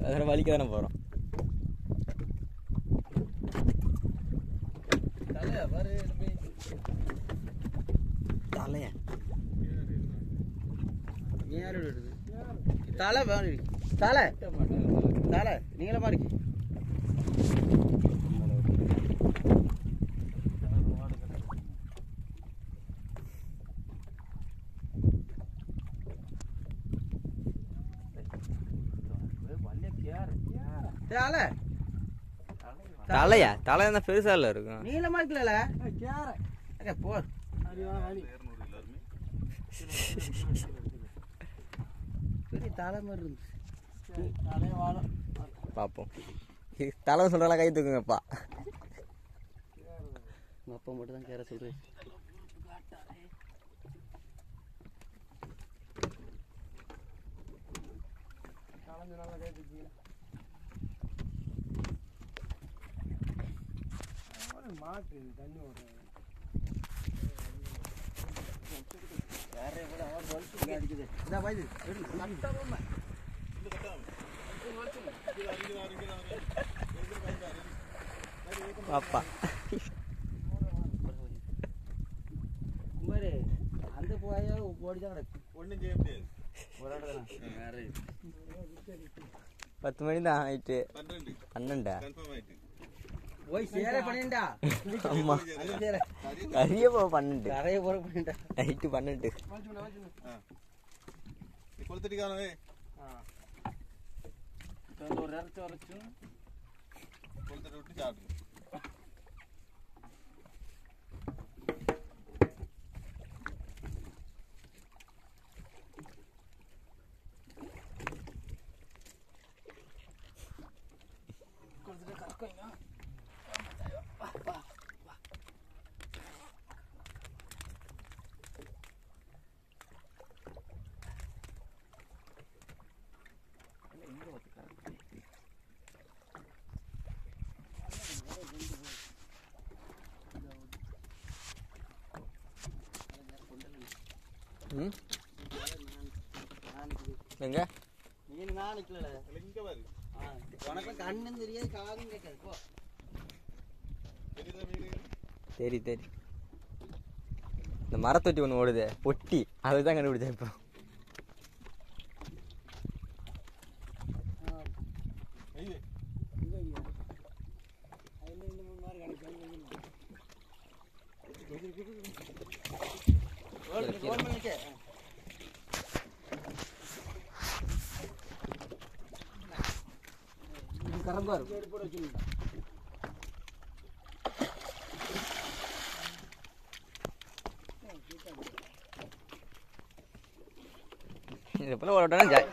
அதில் வலிக்க தானே போகிறோம் தலையா பாரு தம்பி. தலையா நீ யாரோட எடுது தலை பாரு தலை தலை நீங்களமா இருக்கு தலை தலையா தலை என்ன பெருசா இல்லை இருக்கும் நீளமா இருக்குல்ல அக்கா, போ பெரிய தலை மாதிரி இருந்துச்சு பார்ப்போம் தலை சொல்கிறால கை தூக்குங்கப்பா உங்க அப்பா மட்டும் தான் கேர சொல்றேன் பாப்பா குமாரி அந்த போயா ஓடி தான் கிடக்கு ஒன்றும் செய்ய முடியாது ஒரு இடத்துல வேற பத்து மணி தான் ஆயிட்டு பன்னெண்டு பன்னெண்டா கன்ஃபார்ம் ஆயிட்டு போய் சேர பண்ணிண்டா ஆமா அது சேர கரிய போ பன்னெண்டு நிறைய போற பண்ணிண்டா நைட்டு பன்னெண்டு நீ கொளுத்தடிக்கானவே ஒரு இடத்து வரைக்கும் கொளுத்தடி விட்டு சாப்பிடு ம் எங்க நீ நான் நிக்கல இங்கே பாரு உனக்கு கண்ணும் தெரியாது காதும் கேட்காது போ தெரியுதா மீன் சரி சரி இந்த மரத்தொட்டி ஒன்று ஓடுதே பொட்டி அதுதான் கண்டுபிடிச்சேன் இப்போ ஐயே கரம்பாரு இது போல ஒரு வட்டம் ஜா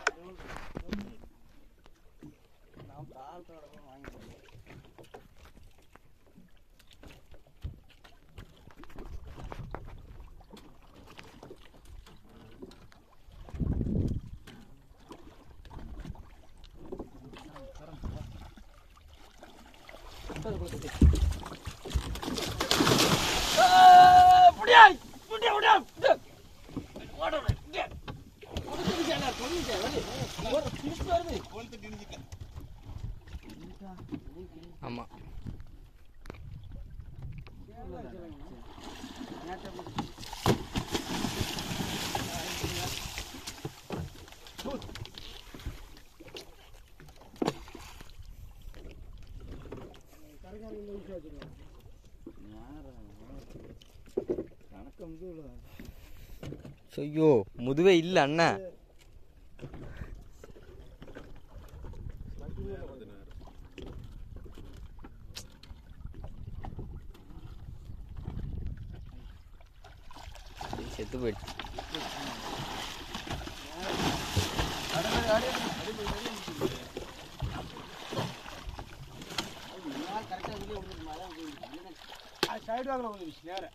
கொளுத்து கிழிஞ்சிட்டேன் ஆமாம் ஐயோ முதுவே இல்லை அண்ணா செத்து போயிடுச்சு சைடு வாங்கல வந்து நேரம்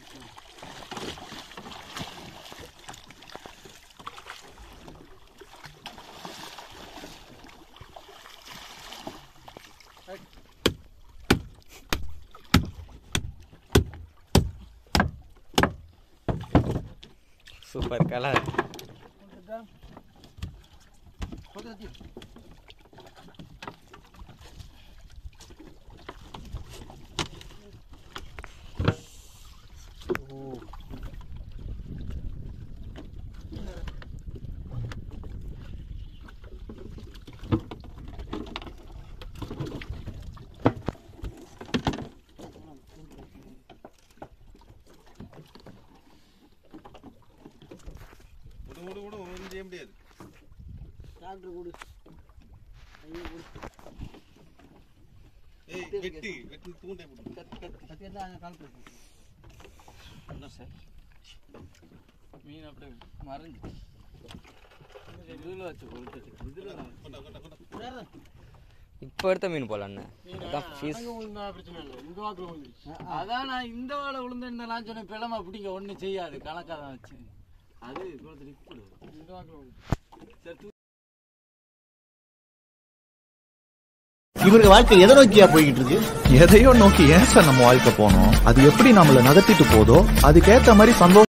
சூப்பர் கலர் போட்டு செய்ய முடியாது டாக்டர் கொடு ஐயோ கொடு ஏய் வெட்டி வெட்டி தூண்டை போட்டு கத்தி கத்தி கத்தி எடுத்து அங்கே கால் பேசு என்ன சார் மீன் அப்படியே மறைஞ்சு இதில் வச்சு கொடுத்துட்டு இதில் கொண்டா கொண்டா கொண்டா இப்போ எடுத்த மீன் போல அண்ணன் அதான் ஃபீஸ் அதான் நான் இந்த வாழை விழுந்தேன்னு நான் சொன்னேன் பிளமா பிடிங்க ஒன்றும் செய்யாது கணக்காக தான் வச்சு அது கொடுத்துட்டு இப்படி சரி தூ- இவருங்க வாழ்க்கை எதை நோக்கியா போய்கிட்டு இருக்கு எதையோ நோக்கி ஏன் சார் நம்ம வாழ்க்கை போனோம் அது எப்படி நம்மள நகர்த்திட்டு போதோ அதுக்கேத்த மாதிரி சந்தோஷம்